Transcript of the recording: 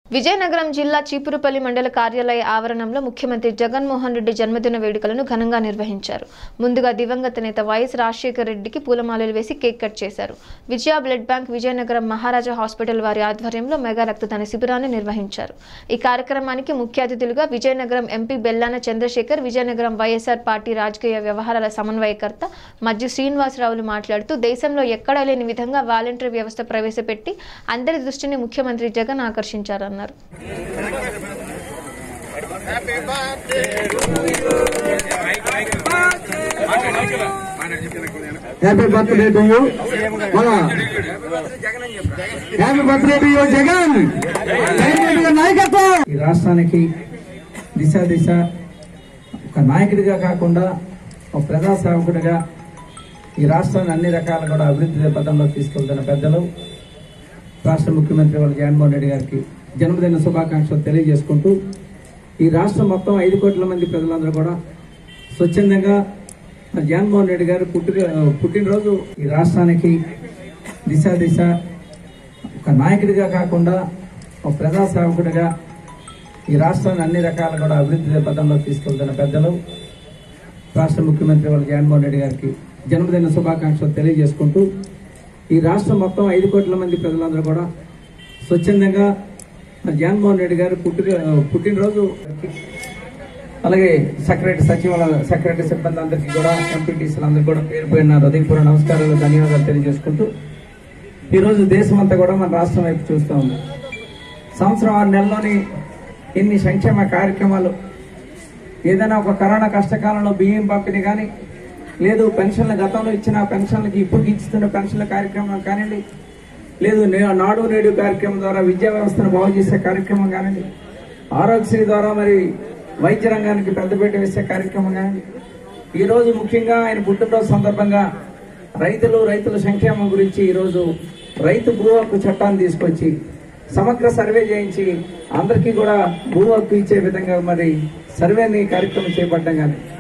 విజయనగరం జిల్లా చీపురుపల్లి మండల కార్యాలయ ఆవరణంలో ముఖ్యమంత్రి జగన్మోహన్ రెడ్డి జన్మదిన వేడుకలను ఘనంగా నిర్వహించారు ముందుగా దివంగత నేత వైఎస్ రాజశేఖర రెడ్డికి పూలమాలలు వేసి కేక్ కట్ చేశారు Vijaya blood bank Vizianagaram Maharaja hospital వారి ఆధ్వర్యంలో మెగా రక్తదాన శిబిరాన్ని నిర్వహించారు ఈ కార్యక్రమానికి ముఖ్య అతిథులుగా Vizianagaram MP Bellana Chandrasekhar Vizianagaram YSR party రాజకీయ వ్యవహారాల సమన్వయకర్త మజ్జు శ్రీనివాసరావులు మాట్లాడుతూ దేశంలో ఎక్కడా లేని విధంగా వాలంటీర్ వ్యవస్థ ప్రవేశపెట్టి అందరి దృష్టిని ముఖ్యమంత్రి జగన్ ఆకర్షించారన్నారు హ్యాపీ బర్త్డే టు యూ మన happy birthday to you Jagan Jagan గారి నాయకత్వం ఈ రాష్ట్రానికి దిశ దిశ ఒక నాయకుడిగా కాకుండా ఒక ప్రజా సేవకుడిగా ఈ రాష్ట్రాన్ని అన్ని రకాల కూడా అభివృద్ధి పదంలో తీసుకెళ్తున్న పెద్దలు రాష్ట్ర ముఖ్యమంత్రి వాళ్ళ జగన్మోహన్ రెడ్డి గారికి జన్మదిన శుభాకాంక్షలు తెలియజేసుకుంటూ ఈ రాష్ట్రం మొత్తం ఐదు కోట్ల మంది ప్రజలందరూ కూడా స్వచ్ఛందంగా మన జగన్మోహన్ రెడ్డి గారు పుట్టిన పుట్టినరోజు ఈ రాష్ట్రానికి దిశ దిశ ఒక నాయకుడిగా కాకుండా ఒక ప్రజా సేవకుడిగా ఈ రాష్ట్రాన్ని అన్ని రకాల కూడా అభివృద్ధి పదంలో తీసుకెళ్తున్న పెద్దలు రాష్ట్ర ముఖ్యమంత్రి వాళ్ళ జగన్మోహన్ రెడ్డి గారికి జన్మదిన శుభాకాంక్షలు తెలియజేసుకుంటూ ఈ రాష్ట్రం మొత్తం ఐదు కోట్ల మంది ప్రజలందరూ కూడా స్వచ్ఛందంగా మన జగన్మోహన్ రెడ్డి గారు పుట్టిన పుట్టినరోజు అలాగే సెక్రటరీ సచివాలయ సెక్రటరీ సిబ్బంది అందరికీ కూడా ఎంపీటీసీలు అందరికీ కూడా పేరు పోయిన హృదయపూర్వ నమస్కారాలు ధన్యవాదాలు తెలియజేసుకుంటూ ఈరోజు దేశం అంతా కూడా మన రాష్ట్రం వైపు చూస్తూ ఉంది సంవత్సరం ఆరు నెలల్లోని ఇన్ని సంక్షేమ కార్యక్రమాలు ఏదైనా ఒక కరోనా కష్టకాలంలో బియ్యం పంపిణీ కానీ లేదు పెన్షన్ల గతంలో ఇచ్చిన పెన్షన్లకి ఇప్పుడు ఇస్తున్న పెన్షన్ల కార్యక్రమం కానివ్వండి లేదు నే- నాడు నేడు కార్యక్రమం ద్వారా విద్యా వ్యవస్థను బాగు చేసే కార్యక్రమం కానివ్వండి ఆరోగ్యశ్రీ ద్వారా మరి వైద్య రంగానికి పెద్దపీట వేసే కార్యక్రమం కానివ్వండి ఈ రోజు ముఖ్యంగా ఆయన పుట్టినరోజు సందర్భంగా రైతులు రైతుల సంక్షేమం గురించి ఈరోజు రైతు భూ హక్కు చట్టాన్ని తీసుకొచ్చి సమగ్ర సర్వే చేయించి అందరికీ కూడా భూ హక్కు ఇచ్చే విధంగా మరి సర్వేని కార్యక్రమం చేపట్టడం కానీ